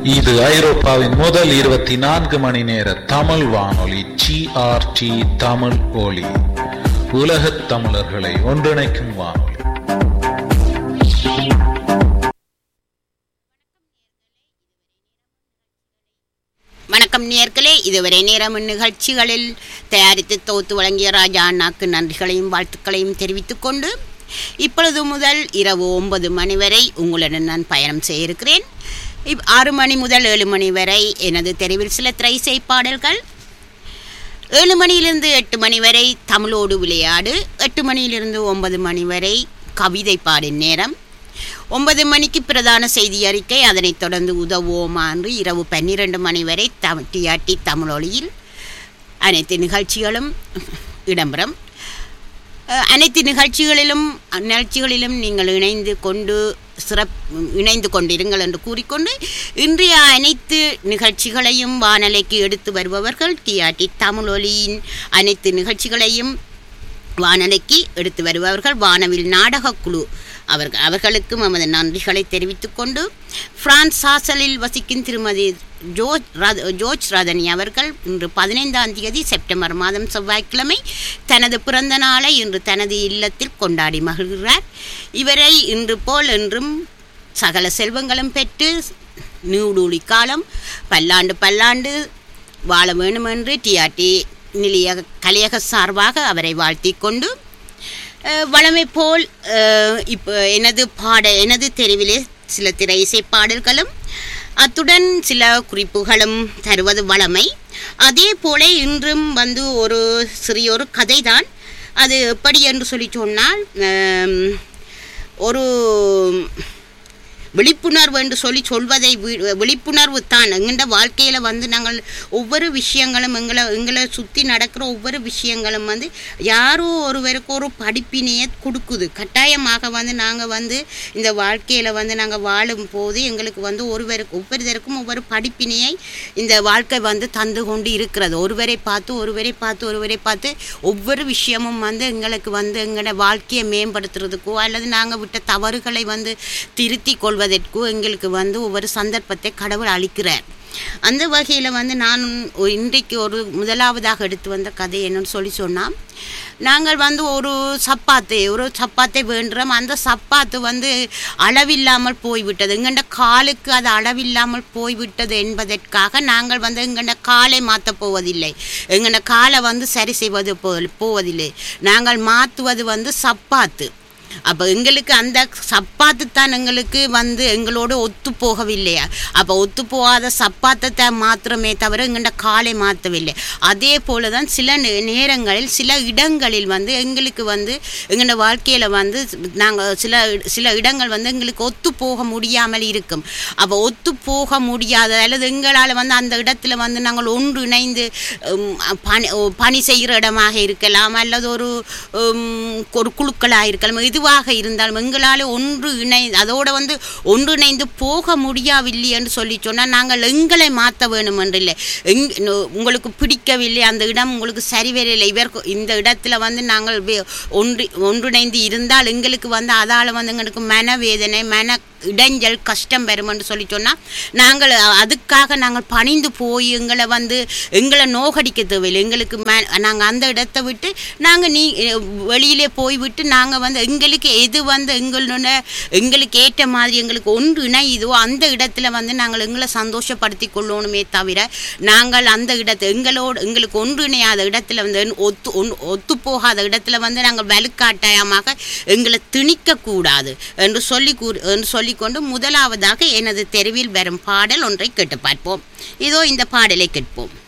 இது ஐரோப்பாவின் முதல் இருபத்தி நான்கு மணி நேர தமிழ் வானொலி ஜிஆர்டி தமிழ் ஒலி உலகத் தமிழர்களை ஒன்றிணைக்கும் வானொலி வணக்கம் நேர்களே இதுவரை நேரம் நிகழ்ச்சிகளில் தயாரித்து தொகுத்து வழங்கிய ராஜா அண்ணாக்கு நன்றிகளையும் வாழ்த்துக்களையும் தெரிவித்துக் கொண்டு இப்பொழுது முதல் இரவு ஒன்பது மணி வரை உங்களுடன் நான் பயணம் செய்ய இருக்கிறேன் இப் ஆறு மணி முதல் ஏழு மணி வரை எனது தெருவில் சில திரைசை பாடல்கள் ஏழு மணியிலிருந்து எட்டு மணி வரை தமிழோடு விளையாடு எட்டு மணியிலிருந்து ஒன்பது மணி வரை கவிதை பாடும் நேரம் ஒன்பது மணிக்கு பிரதான செய்தி அறிக்கை அதனைத் தொடர்ந்து உதவுவோமா என்று இரவு பன்னிரண்டு மணி வரை தம் டிஆர்டி தமிழொலியில் அனைத்து நிகழ்ச்சிகளும் இடம்பெறும் அஹ், அனைத்து நிகழ்ச்சிகளிலும் நிகழ்ச்சிகளிலும் நீங்கள் இணைந்து கொண்டு சிறப் இணைந்து கொண்டிருங்கள் என்று கூறிக்கொண்டு இன்றைய அனைத்து நிகழ்ச்சிகளையும் வானொலிக்கு எடுத்து வருபவர்கள் டிஆர்டி தமிழொலியின் அனைத்து நிகழ்ச்சிகளையும் வானொலிக்கு எடுத்து வருபவர்கள் வானவில் நாடகக் குழு அவர்கள் அவர்களுக்கும் நமது நன்றிகளை தெரிவித்துக் கொண்டு பிரான்ஸ் சாசலில் வசிக்கும் திருமதி ஜோர்ஜ் ரத- ஜோர்ஜ் ரதனி அவர்கள் இன்று பதினைந்தாம் தேதி செப்டம்பர் மாதம் செவ்வாய்க்கிழமை தனது பிறந்த நாளை இன்று தனது இல்லத்தில் கொண்டாடி மகிழ்கிறார் இவரை இன்று போல் என்றும் சகல செல்வங்களும் பெற்று நீடூழி காலம் பல்லாண்டு பல்லாண்டு வாழ வேண்டுமென்று டிஆர்டி நிலைய கலையக சார்பாக அவரை வாழ்த்திக் கொண்டு அஹ், வழமை போல் அஹ், இப்போ எனது பாட எனது தெருவிலே சில திரை இசை பாடல்களும் அத்துடன் சில குறிப்புகளும் தருவது வழமை அதே போல இன்றும் வந்து ஒரு சிறியொரு கதைதான் அது எப்படி என்று சொல்லி சொன்னால் அம், ஒரு விழிப்புணர்வு என்று சொல்லி சொல்வதை வி- விழிப்புணர்வு தான் எங்கள்ட வாழ்க்கையில் வந்து நாங்கள் ஒவ்வொரு விஷயங்களும் எங்களை எங்களை சுற்றி நடக்கிற ஒவ்வொரு விஷயங்களும் வந்து யாரோ ஒருவருக்கு ஒரு படிப்பினையை கொடுக்குது கட்டாயமாக வந்து நாங்கள் வந்து இந்த வாழ்க்கையில் வந்து நாங்கள் வாழும் போது எங்களுக்கு வந்து ஒருவருக்கு ஒவ்வொருத்தருக்கும் ஒவ்வொரு படிப்பினையை இந்த வாழ்க்கை வந்து தந்து கொண்டு இருக்கிறது ஒருவரை பார்த்து ஒருவரை பார்த்து ஒருவரை பார்த்து ஒவ்வொரு விஷயமும் வந்து எங்களுக்கு வந்து எங்களோட வாழ்க்கையை மேம்படுத்துறதுக்கோ அல்லது நாங்கள் விட்ட தவறுகளை வந்து திருத்தி கொள்வதற்கோ எங்களுக்கு வந்து ஒவ்வொரு சந்தர்ப்பத்தை கடவுள் அளிக்கிறார் அந்த வகையில் வந்து நான் ஒரு- இன்றைக்கு ஒரு முதலாவதாக எடுத்து வந்த கதை என்னன்னு சொல்லி சொன்னால் நாங்கள் வந்து ஒரு சப்பாத்து ஒரு சப்பாத்தை வேண்டுறோம் அந்த சப்பாத்து வந்து அளவில்லாமல் போய்விட்டது எங்கண்ட காலுக்கு அது அளவில்லாமல் போய்விட்டது என்பதற்காக நாங்கள் வந்து எங்கண்ட காலை மாற்றப் போவதில்லை எங்கண்ட காலை வந்து சரி செய்வது போ- போவதில்லை நாங்கள் மாற்றுவது வந்து சப்பாத்து அப்போ எங்களுக்கு அந்த சப்பாத்து தான் எங்களுக்கு வந்து எங்களோட ஒத்து போகவில்லையா அப்போ ஒத்து போகாத சப்பாத்தத்தை மாத்திரமே தவிர எங்கள்ட காலை மாற்றவில்லை அதே போல தான் சில நே- நேரங்களில் சில இடங்களில் வந்து எங்களுக்கு வந்து எங்களோட வாழ்க்கையில் வந்து நாங்கள் சில சில இடங்கள் வந்து எங்களுக்கு ஒத்து போக முடியாமல் இருக்கும் அப்போ ஒத்து போக முடியாத அல்லது எங்களால் வந்து அந்த இடத்துல வந்து நாங்கள் ஒன்றிணைந்து உம், பணி ஓ, பணி செய்கிற இடமாக இருக்கலாம் அல்லது ஒரு உம், ஒரு குழுக்களாக இருக்கலாம் எதுவாக இருந்தாலும் எங்களால் ஒன்று இணை அதோட வந்து ஒன்றிணைந்து போக முடியவில்லை என்று சொல்லி சொன்னால் நாங்கள் எங்களை மாற்ற வேணும் என்று இல்லை எங் நோ- உங்களுக்கு பிடிக்கவில்லை அந்த இடம் உங்களுக்கு சரி வரவில்லை இவர் இந்த இடத்துல வந்து நாங்கள் வே- ஒன்றி ஒன்றிணைந்து இருந்தால் எங்களுக்கு வந்து அதால் வந்து எங்களுக்கு மனவேதனை மன இடைஞ்சல் கஷ்டம் வரும் என்று சொல்லி சொன்னால் நாங்கள் அதுக்காக நாங்கள் பணிந்து போய் எங்களை வந்து எங்களை நோகடிக்க தேவையில்லை எங்களுக்கு ம நாங்கள் அந்த இடத்தை விட்டு நாங்கள் நீ வெளியிலே போய்விட்டு நாங்கள் வந்து எங்களுக்கு எது வந்து எங்களோட எங்களுக்கு ஏற்ற மாதிரி எங்களுக்கு ஒன்று இணையுதோ அந்த இடத்துல வந்து நாங்கள் எங்களை சந்தோஷப்படுத்தி கொள்ளணுமே தவிர நாங்கள் அந்த இடத்து எங்களோட எங்களுக்கு ஒன்று இணையாத இடத்துல வந்து ஒத்து ஒன்- ஒத்து போகாத இடத்துல வந்து நாங்கள் வலுக்காட்டாயமாக எங்களை திணிக்கக்கூடாது என்று சொல்லி கூறு என்று சொல்லிக்கொண்டு முதலாவதாக எனது தெருவில் வரும் பாடல் ஒன்றை கேட்டு பார்ப்போம் இதோ இந்த பாடலை கேட்போம்